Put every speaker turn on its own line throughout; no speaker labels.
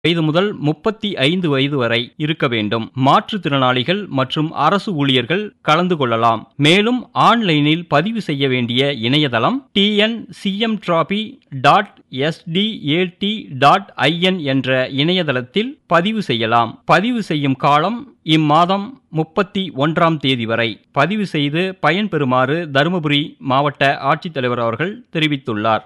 வயது முதல் முப்பத்தி ஐந்து வயது வரை இருக்க வேண்டும் மாற்றுத்திறனாளிகள் மற்றும் அரசு ஊழியர்கள் கலந்து கொள்ளலாம் மேலும் ஆன்லைனில் பதிவு செய்ய வேண்டிய இணையதளம் TN CM trophy dot SDAT dot IN என்ற இணையதளத்தில் பதிவு செய்யலாம் பதிவு செய்யும் காலம் இம்மாதம் முப்பத்தி ஒன்றாம் தேதி வரை பதிவு செய்து பயன்பெறுமாறு தருமபுரி மாவட்ட ஆட்சித்தலைவர் அவர்கள் தெரிவித்துள்ளார்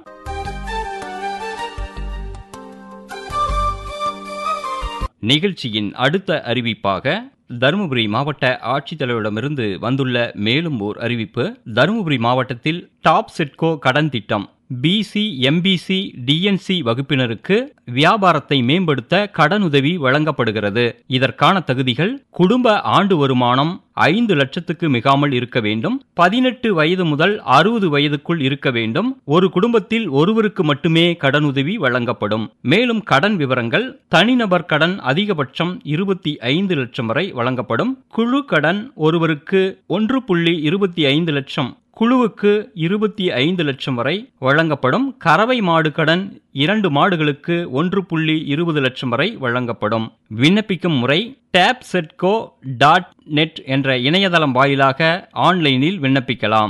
நிகழ்ச்சியின் அடுத்த அறிவிப்பாக தருமபுரி மாவட்ட ஆட்சித்தலைவரிடமிருந்து வந்துள்ள மேலும் ஓர் அறிவிப்பு தருமபுரி மாவட்டத்தில் டாப் செட்கோ கடன் திட்டம் பிசி எம்பிசி டிஎன்சி வகுப்பினருக்கு வியாபாரத்தை மேம்படுத்த கடனுதவி வழங்கப்படுகிறது இதற்கான தகுதிகள் குடும்ப ஆண்டு வருமானம் ஐந்து லட்சத்துக்கு மிகாமல் இருக்க வேண்டும் பதினெட்டு வயது முதல் அறுபது வயதுக்குள் இருக்க வேண்டும் ஒரு குடும்பத்தில் ஒருவருக்கு மட்டுமே கடனுதவி வழங்கப்படும் மேலும் கடன் விவரங்கள் தனிநபர் கடன் அதிகபட்சம் இருபத்தி ஐந்து லட்சம் வரை வழங்கப்படும் குழு கடன் ஒருவருக்கு ஒன்று புள்ளி இருபத்தி ஐந்து லட்சம் குழுவுக்கு இருபத்தி ஐந்து லட்சம் வரை வழங்கப்படும் கறவை மாடு கடன் இரண்டு மாடுகளுக்கு ஒன்று புள்ளி இருபது லட்சம் வரை வழங்கப்படும் விண்ணப்பிக்கும் முறை டேப் செட்கோ டாட் நெட் என்ற இணையதளம் வாயிலாக ஆன்லைனில் விண்ணப்பிக்கலாம்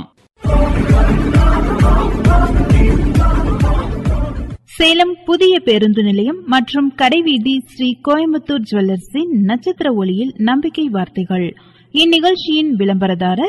சேலம் புதிய பேருந்து நிலையம் மற்றும் கடைவீதி ஸ்ரீ கோயம்புத்தூர் ஜுவல்லர்ஸின் நட்சத்திர ஒளியில் நம்பிக்கை வார்த்தைகள் இந்நிகழ்ச்சியின் விளம்பரதாரர்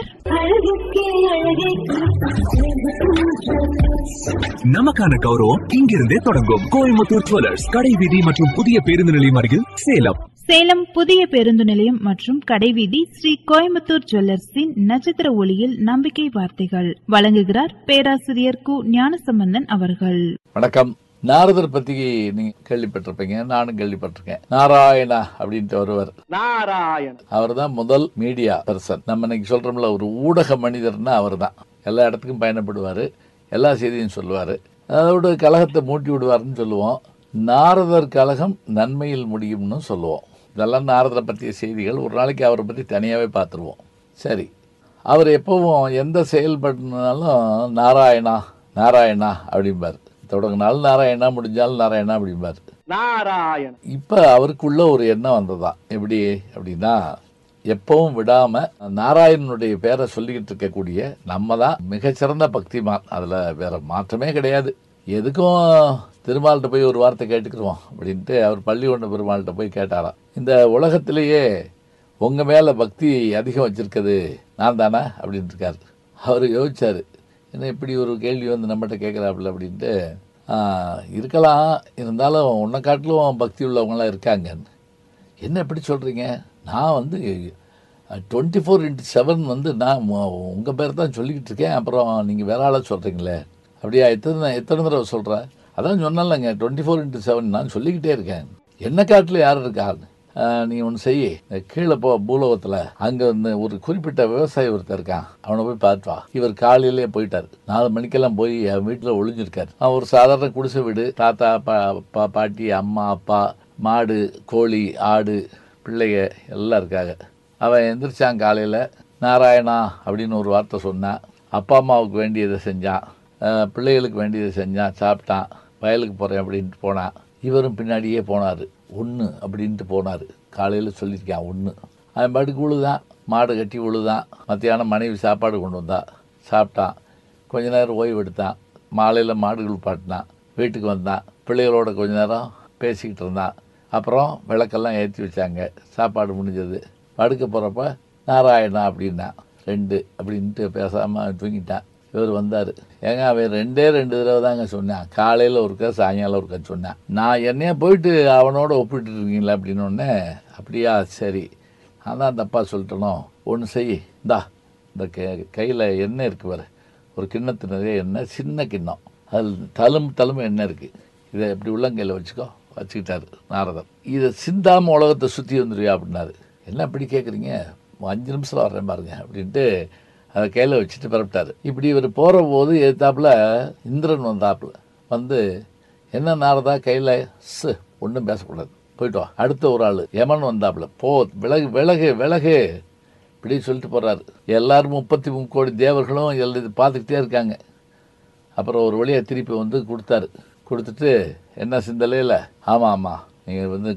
நமக்கான கௌரவம் இங்கிருந்தே தொடங்கும் கோயம்புத்தூர் ஜுவல்லர்ஸ் கடை வீதி மற்றும் புதிய பேருந்து நிலையம் அருகில் சேலம்
சேலம் புதிய பேருந்து நிலையம் மற்றும் கடைவீதி ஸ்ரீ கோயம்புத்தூர் ஜுவல்லர்ஸின் நட்சத்திர ஒளியில் நம்பிக்கை வார்த்தைகள் வழங்குகிறார் பேராசிரியர் கு ஞானசம்பந்தன் அவர்கள்
வணக்கம் நாரதர் பத்தி நீங்க கேள்விப்பட்டிருப்பீங்க நானும் கேள்விப்பட்டிருக்கேன் நாராயணா அப்படின்ட்டு ஒருவர்
நாராயண
அவர் தான் முதல் மீடியா பர்சன் நம்ம இன்னைக்கு சொல்றோம்ல ஒரு ஊடக மனிதர்னா அவர் தான் எல்லா இடத்துக்கும் பயணப்படுவார் எல்லா செய்தியும் சொல்லுவார் அதோட கழகத்தை மூட்டி விடுவார்னு சொல்லுவோம் நாரதர் கழகம் நன்மையில் முடியும்னு சொல்லுவோம் இதெல்லாம் நாரதரை பற்றிய செய்திகள் ஒரு நாளைக்கு அவரை பற்றி தனியாகவே பார்த்துருவோம் சரி அவர் எப்பவும் எந்த செயல்படுனாலும் நாராயணா நாராயணா அப்படிம்பார் தொடங்கினாலும் நாராயணா முடிஞ்சாலும் நாராயணா அப்படிம்பார்
நாராயண
இப்போ அவருக்குள்ள ஒரு எண்ணம் வந்ததாம் எப்படி அப்படின்னா எப்பவும் விடாம நாராயணனுடைய பேரை சொல்லிக்கிட்டு இருக்கக்கூடிய நம்ம தான் மிகச்சிறந்த பக்திமான் அதுல வேற மாற்றமே கிடையாது எதுக்கும் திருமால்கிட்ட போய் ஒரு வார்த்தை கேட்டுக்கிறோம் அப்படின்ட்டு அவர் பள்ளி கொண்ட பெருமாள்கிட்ட போய் கேட்டாராம் இந்த உலகத்திலேயே உங்க மேல பக்தி அதிகம் வச்சிருக்கிறது நான் தானே அப்படின்னு இருக்காரு அவர் யோசிச்சாரு என்ன இப்படி ஒரு கேள்வி வந்து நம்மகிட்ட கேட்குறாப்புல அப்படின்ட்டு "ஆ, இருக்கலாம் இருந்தாலும் உன்னை காட்டிலும் பக்தி உள்ளவங்களாம் இருக்காங்கன்னு என்ன எப்படி சொல்கிறீங்க நான் வந்து டுவெண்ட்டி ஃபோர் இன்ட்டு செவன் வந்து நான் உங்கள் பேர் தான் சொல்லிக்கிட்டு இருக்கேன் அப்புறம் நீங்கள் வேற ஆளாக சொல்கிறீங்களே அப்படியா எத்தனை எத்தனை தடவை சொல்கிறேன் அதான் சொன்னேன்லங்க டுவெண்ட்டி ஃபோர் இன்ட்டு செவன் நான் சொல்லிக்கிட்டே இருக்கேன் என்ன காட்டில் யார் இருக்கான்னு நீ ஒன்று செய்ய கீழே போ பூலோகத்தில் அங்கே வந்து ஒரு குறிப்பிட்ட விவசாயி ஒருத்தர் இருக்கான் அவனை போய் பார்த்து வா இவர் காலையிலேயே போயிட்டார் நாலு மணிக்கெல்லாம் போய் அவன் வீட்டில் ஒளிஞ்சிருக்காரு அவன் ஒரு சாதாரண குடிசை வீடு தாத்தா பா பா பாட்டி அம்மா அப்பா மாடு கோழி ஆடு பிள்ளைங்க எல்லாம் இருக்காங்க அவன் எந்திரிச்சான் காலையில் நாராயணா அப்படின்னு ஒரு வார்த்தை சொன்னான் அப்பா அம்மாவுக்கு வேண்டியதை செஞ்சான் அஹ் பிள்ளைகளுக்கு வேண்டியதை செஞ்சான் சாப்பிட்டான் வயலுக்கு போகிறேன் அப்படின்ட்டு போனான் இவரும் பின்னாடியே போனார் ஒன்று அப்படின்ட்டு போனார் காலையில் சொல்லியிருக்கான் ஒன்று அவன் பாட்டுக்கு உழுதான் மாடு கட்டி உழுதான் மத்தியானம் மனைவி சாப்பாடு கொண்டு வந்தா சாப்பிட்டான் கொஞ்ச நேரம் ஓய்வு எடுத்தான் மாலையில் மாடுகள் பாட்டினான் வீட்டுக்கு வந்தான் பிள்ளைகளோட கொஞ்ச நேரம் பேசிக்கிட்டு இருந்தான் அப்புறம் விளக்கெல்லாம் ஏற்றி வச்சாங்க சாப்பாடு முடிஞ்சது படுக்க போகிறப்ப நாராயணா அப்படின்னா ரெண்டு அப்படின்ட்டு பேசாமல் தூங்கிட்டான் இவர் வந்தார் ஏங்க அவன் ரெண்டே ரெண்டு தடவை தாங்க சொன்னான் காலையில் ஒருக்கா சாயங்காலம் ஒருக்கா சொன்னான் நான் என்னைய போயிட்டு அவனோட ஒப்பிட்டு இருக்கீங்களா அப்படின்னு உடனே அப்படியா சரி நான் தான் தப்பாக சொல்லிட்டனோ ஒன்று செய் இந்தா இந்த கை கையில் எண்ணெய் இருக்கு பாரு ஒரு கிண்ணத்து நிறைய எண்ணெய் சின்ன கிண்ணம் அதில் தழும்பு தழும்பு எண்ணெய் இருக்குது இதை இப்படி உள்ளங்கையில் வச்சுக்கோ வச்சுக்கிட்டாரு நாரதர் இதை சிந்தாம உலகத்தை சுற்றி வந்துருவியா அப்படின்னாரு என்ன இப்படி கேட்குறீங்க அஞ்சு நிமிஷம் வர்றேன் பாருங்க அப்படின்ட்டு அதை கையில் வச்சுட்டு பரப்பிட்டாரு இப்படி இவர் போகிற போது எதிர்த்தாப்புல இந்திரன் வந்தாப்புல வந்து என்ன நாரதா கையில் சு ஒன்றும் பேசக்கூடாது போயிட்டு வா அடுத்த ஒரு ஆள் யமன் வந்தாப்புல போ விலகு விலகு விலகு இப்படி சொல்லிட்டு போறாரு எல்லாரும் முப்பத்தி மூணு கோடி தேவர்களும் எல்லாம் இது பார்த்துக்கிட்டே இருக்காங்க அப்புறம் ஒரு வழியாக திருப்பி வந்து கொடுத்தாரு கொடுத்துட்டு என்ன சிந்தலையில் ஆமாம் ஆமாம் நீங்கள் வந்து